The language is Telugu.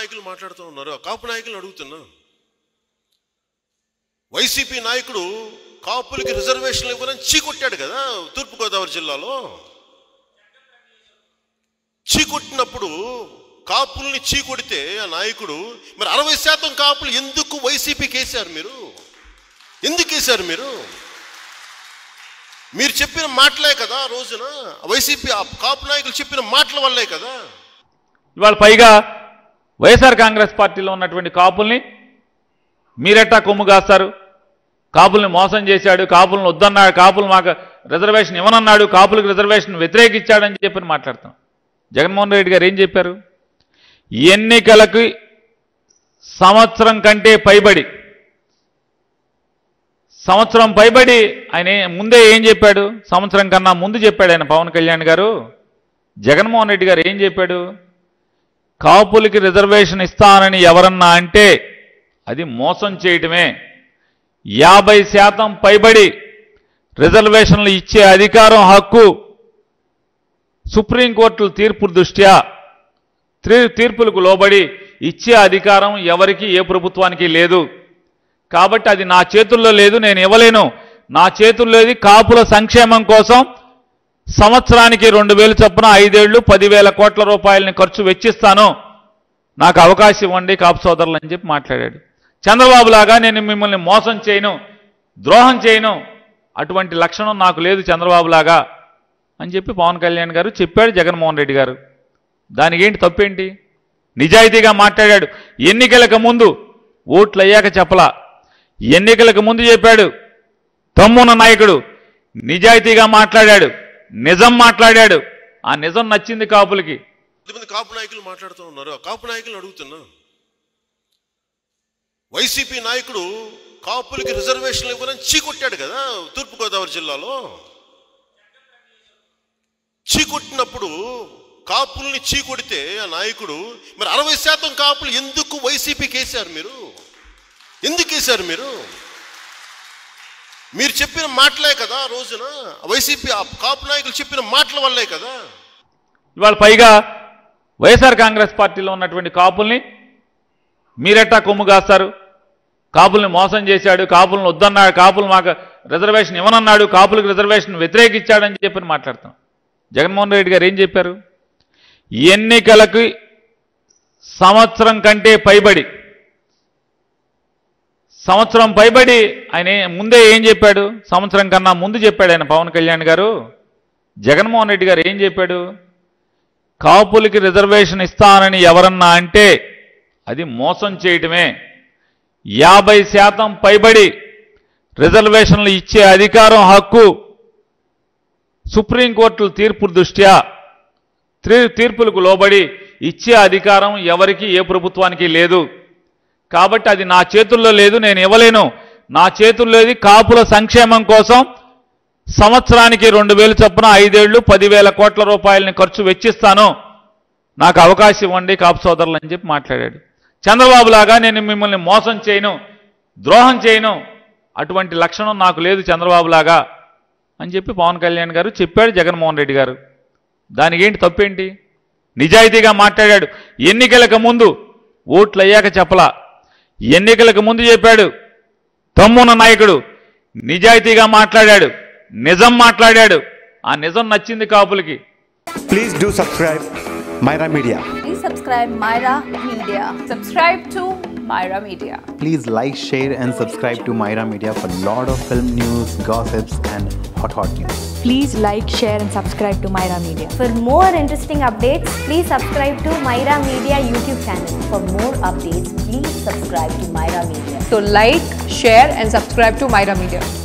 నాయకులు మాట్లాడుతూ ఉన్నారు ఆ కాపు నాయకులను అడుగుతున్నా వైసీపీ నాయకుడు కాపులకి రిజర్వేషన్లు ఇవ్వనని చీకొట్టాడు కదా తూర్పుగోదావరి జిల్లాలో చీకొట్టినప్పుడు కాపుల్ని చీకొడితే ఆ నాయకుడు మరి అరవై శాతం కాపులు ఎందుకు వైసీపీకి వేశారు మీరు ఎందుకు వేశారు మీరు మీరు చెప్పిన మాటలే కదా ఆ రోజున వైసీపీ ఆ కాపు నాయకులు చెప్పిన మాటల వల్లే కదా ఇవాళ పైగా వైఎస్ఆర్ కాంగ్రెస్ పార్టీలో ఉన్నటువంటి కాపుల్ని మీరెట్టా కొమ్ము కాస్తారు కాపుల్ని మోసం చేశాడు కాపులను వద్దన్నాడు కాపులు మాకు రిజర్వేషన్ ఇవ్వనన్నాడు కాపులకు రిజర్వేషన్ వ్యతిరేకించాడని చెప్పి మాట్లాడుతాం జగన్మోహన్ రెడ్డి గారు ఏం చెప్పారు ఎన్నికలకు సంవత్సరం కంటే పైబడి సంవత్సరం పైబడి ఆయన ఏ- ముందే ఏం చెప్పాడు సంవత్సరం కన్నా ముందు చెప్పాడు ఆయన పవన్ కళ్యాణ్ గారు జగన్మోహన్ రెడ్డి గారు ఏం చెప్పాడు కాపులకి రిజర్వేషన్ ఇస్తానని ఎవరన్నా అంటే అది మోసం చేయటమే యాభై శాతం పైబడి రిజర్వేషన్లు ఇచ్చే అధికారం హక్కు సుప్రీంకోర్టు తీర్పు దృష్ట్యా తీ- తీర్పులకు లోబడి ఇచ్చే అధికారం ఎవరికి ఏ ప్రభుత్వానికి లేదు కాబట్టి అది నా చేతుల్లో లేదు నేను ఇవ్వలేను నా చేతుల్లో ఇది కాపుల సంక్షేమం కోసం సంవత్సరానికి రెండు వేలు చొప్పున ఐదేళ్లు పదివేల కోట్ల రూపాయలని ఖర్చు వెచ్చిస్తాను నాకు అవకాశం ఇవ్వండి కాపు సోదరులు అని చెప్పి మాట్లాడాడు చంద్రబాబు లాగా నేను మిమ్మల్ని మోసం చేయను ద్రోహం చేయను అటువంటి లక్షణం నాకు లేదు చంద్రబాబు లాగా అని చెప్పి పవన్ కళ్యాణ్ గారు చెప్పాడు జగన్మోహన్ రెడ్డి గారు దానికి ఏంటి తప్పేంటి నిజాయితీగా మాట్లాడాడు ఎన్నికలకు ముందు ఓట్లు అయ్యాక చెప్పలా ఎన్నికలకు ముందు చెప్పాడు తమ్మున నాయకుడు నిజాయితీగా మాట్లాడాడు నిజం మాట్లాడాడు ఆ నిజం నచ్చింది కాపులకి కొద్దిమంది కాపు నాయకులు మాట్లాడుతూ ఉన్నారు ఆ కాపు నాయకులను అడుగుతున్నా వైసీపీ నాయకుడు కాపులకి రిజర్వేషన్లు ఇవ్వనని చీకొట్టాడు కదా తూర్పుగోదావరి జిల్లాలో చీకొట్టినప్పుడు కాపుల్ని చీకొడితే ఆ నాయకుడు మరి అరవై శాతం కాపులు ఎందుకు వైసీపీకి వేశారు మీరు ఎందుకు వేశారు మీరు మీరు చెప్పిన మాటలే కదా ఆ రోజున వైసీపీ ఆ కాపు నాయకులు చెప్పిన మాటల వల్లే కదా ఇవాళ పైగా వైఎస్ఆర్ కాంగ్రెస్ పార్టీలో ఉన్నటువంటి కాపుల్ని మీరెట్టా కొమ్ము కాస్తారు కాపుల్ని మోసం చేశాడు కాపులను వద్దన్నాడు కాపులు మాకు రిజర్వేషన్ ఇవ్వనన్నాడు కాపులకు రిజర్వేషన్ వ్యతిరేకించాడని చెప్పి మాట్లాడుతాం జగన్మోహన్ రెడ్డి గారు ఏం చెప్పారు ఎన్నికలకు సంవత్సరం కంటే పైబడి సంవత్సరం పైబడి ఆయన ఏ- ముందే ఏం చెప్పాడు సంవత్సరం కన్నా ముందు చెప్పాడు ఆయన పవన్ కళ్యాణ్ గారు జగన్మోహన్ రెడ్డి గారు ఏం చెప్పాడు కాపులకి రిజర్వేషన్ ఇస్తానని ఎవరన్నా అంటే అది మోసం చేయటమే యాభై శాతం పైబడి రిజర్వేషన్లు ఇచ్చే అధికారం హక్కు సుప్రీంకోర్టు తీర్పు దృష్ట్యా తీ- తీర్పులకు లోబడి ఇచ్చే అధికారం ఎవరికి ఏ ప్రభుత్వానికి లేదు కాబట్టి అది నా చేతుల్లో లేదు నేను ఇవ్వలేను నా చేతుల్లో ఇది కాపుల సంక్షేమం కోసం సంవత్సరానికి రెండు వేలు చొప్పున ఐదేళ్లు పదివేల కోట్ల రూపాయలని ఖర్చు వెచ్చిస్తాను నాకు అవకాశం ఇవ్వండి కాపు సోదరులు అని చెప్పి మాట్లాడాడు చంద్రబాబు లాగా నేను మిమ్మల్ని మోసం చేయను ద్రోహం చేయను అటువంటి లక్షణం నాకు లేదు చంద్రబాబు లాగా అని చెప్పి పవన్ కళ్యాణ్ గారు చెప్పాడు జగన్మోహన్ రెడ్డి గారు దానికి ఏంటి తప్పేంటి నిజాయితీగా మాట్లాడాడు ఎన్నికలకు ముందు ఓట్లు అయ్యాక చెప్పలా ఎన్నికలకు ముందు చెప్పాడు తమ్మున నాయకుడు నిజాయితీగా మాట్లాడాడు నిజం మాట్లాడాడు ఆ నిజం నచ్చింది కాపులకి Please do subscribe Myra Media. Please subscribe Myra Media. Subscribe to Myra Media. Please like, share, and subscribe to Myra Media for lot of film news, gossips, and hot hot news. Please like, share, and subscribe to Myra Media. For more interesting updates, please subscribe to Myra Media YouTube channel. For more updates, please subscribe to Myra Media. So like, share and subscribe to Myra Media.